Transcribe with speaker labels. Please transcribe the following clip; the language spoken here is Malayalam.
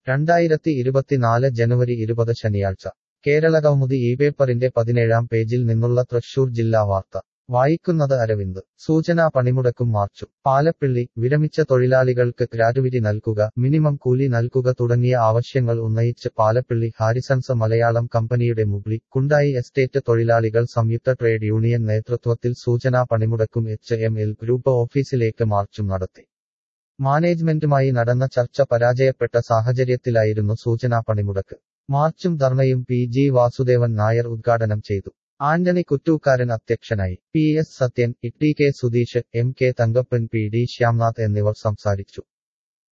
Speaker 1: രണ്ടായിരത്തി ഇരുപത്തിനാല് ജനുവരി ഇരുപത് ശനിയാഴ്ച കേരളകൗമുദി ഈ പേപ്പറിന്റെ പതിനേഴാം പേജിൽ നിന്നുള്ള തൃശൂർ ജില്ലാ വാർത്ത വായിക്കുന്നത് അരവിന്ദ് സൂചനാ പണിമുടക്കും മാർച്ചും പാലപ്പിള്ളി വിരമിച്ച തൊഴിലാളികൾക്ക് ഗ്രാറ്റുവിറ്റി നൽകുക മിനിമം കൂലി നൽകുക തുടങ്ങിയ ആവശ്യങ്ങൾ ഉന്നയിച്ച് പാലപ്പിള്ളി ഹാരിസൺസ് മലയാളം കമ്പനിയുടെ മുബ്ലി കുണ്ടായി എസ്റ്റേറ്റ് തൊഴിലാളികൾ സംയുക്ത ട്രേഡ് യൂണിയൻ നേതൃത്വത്തിൽ സൂചനാ പണിമുടക്കും എച്ച് എം എൽ ഗ്രൂപ്പ് ഓഫീസിലേക്ക് മാർച്ചും നടത്തി മാനേജ്മെന്റുമായി നടന്ന ചർച്ച പരാജയപ്പെട്ട സാഹചര്യത്തിലായിരുന്നു സൂചനാ പണിമുടക്ക് മാർച്ചും ധർണയും പി ജി വാസുദേവൻ നായർ ഉദ്ഘാടനം ചെയ്തു ആന്റണി കുറ്റൂക്കാരൻ അധ്യക്ഷനായി P S Sathyan E T K Sudheesh M K Thankappan P D Shyamnath എന്നിവർ സംസാരിച്ചു